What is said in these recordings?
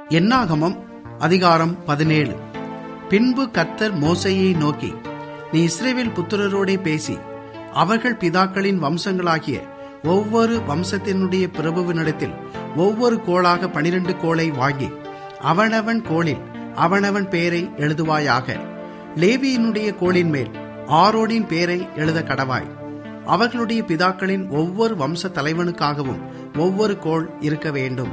என்னாகமம் அதிகாரம் பதினேழு பின்பு கர்த்தர் மோசையை நோக்கி நீ இஸ்ரேவேல் புத்திரரோடே பேசி அவர்கள் பிதாக்களின் வம்சங்களாகிய ஒவ்வொரு வம்சத்தினுடைய பிரபுவினிடத்தில் ஒவ்வொரு கோளாக பனிரெண்டு கோளை வாங்கி அவனவன் கோளில் அவனவன் பெயரை எழுதுவாயாக லேவியினுடைய கோளின் மேல் ஆரோடின் பெயரை எழுத கடவாய் அவர்களுடைய பிதாக்களின் ஒவ்வொரு வம்ச தலைவனுக்காகவும் ஒவ்வொரு கோள் இருக்க வேண்டும்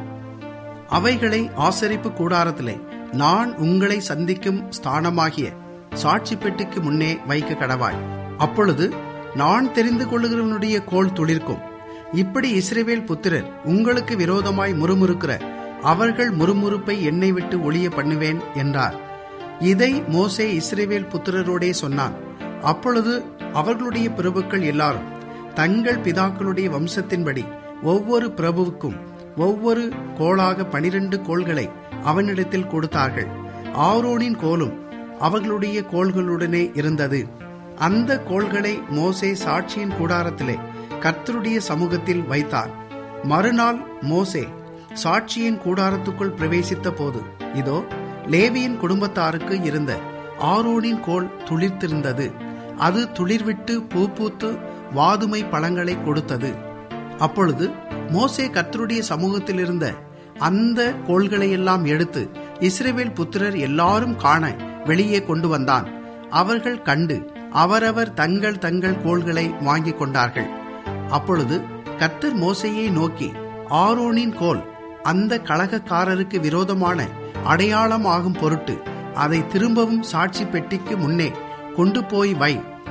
அவைகளை ஆசரிப்பு கூடாரத்திலே நான் உங்களை சந்திக்கும் ஸ்தானமாகிய சாட்சி பெட்டிக்கு முன்னே வைக்க கடவாய் அப்பொழுது நான் தெரிந்து கொள்ளுகிறவனுடைய கோல் துளிர்க்கும் இப்படி இஸ்ரேவேல் புத்திரர் உங்களுக்கு விரோதமாய் முறுமுறுக்கிற அவர்கள் முறுமுறுப்பை என்னை விட்டு ஒளிய பண்ணுவேன் என்றார் இதை மோசே இஸ்ரேவேல் புத்திரரோடே சொன்னான் அப்பொழுது அவர்களுடைய பிரபுக்கள் எல்லாரும் தங்கள் பிதாக்களுடைய வம்சத்தின்படி ஒவ்வொரு பிரபுவுக்கும் ஒவ்வொரு கோளாக பனிரெண்டு கோள்களை அவனிடத்தில் கொடுத்தார்கள் ஆரோனின் கோலும் அவர்களுடைய கோள்களுடனே இருந்தது அந்த கோள்களை மோசே சாட்சியின் கூடாரத்திலே கர்த்தருடைய சமூகத்தில் வைத்தார் மறுநாள் மோசே சாட்சியின் கூடாரத்துக்குள் பிரவேசித்த போது இதோ லேவியின் குடும்பத்தாருக்கு இருந்த ஆரோனின் கோல் துளிர்த்திருந்தது அது துளிர்விட்டு பூ பூத்து வாதுமை பழங்களை கொடுத்தது அப்பொழுது மோசே கர்த்தருடைய சமூகத்தில் இருந்த அந்த கோள்களையெல்லாம் எடுத்து இஸ்ரேவேல் புத்திரர் எல்லாரும் காண வெளியே கொண்டு வந்தான் அவர்கள் கண்டு அவரவர் தங்கள் தங்கள் கோள்களை வாங்கிக் கொண்டார்கள் அப்பொழுது கர்த்தர் மோசையை நோக்கி ஆரோனின் கோல் அந்த கழகக்காரருக்கு விரோதமான அடையாளமாகும் பொருட்டு அதை திரும்பவும் சாட்சி பெட்டிக்கு முன்னே கொண்டு போய் வை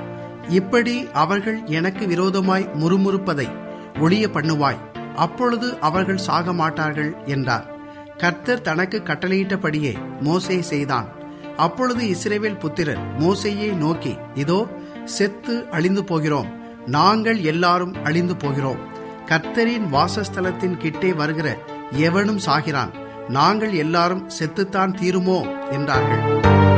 இப்படி அவர்கள் எனக்கு விரோதமாய் முறுமுறுப்பதை ஒளிய பண்ணுவாய் அப்பொழுது அவர்கள் சாக மாட்டார்கள் என்றார் கர்த்தர் தனக்கு கட்டளையிட்டபடியே மோசே செய்தான் அப்பொழுது இஸ்ரேவேல் புத்திரர் மோசையை நோக்கி இதோ செத்து அழிந்து போகிறோம் நாங்கள் எல்லாரும் அழிந்து போகிறோம் கர்த்தரின் வாசஸ்தலத்தின் கிட்டே வருகிற எவனும் சாகிறான் நாங்கள் எல்லாரும் செத்துத்தான் தீருமோ என்றார்கள்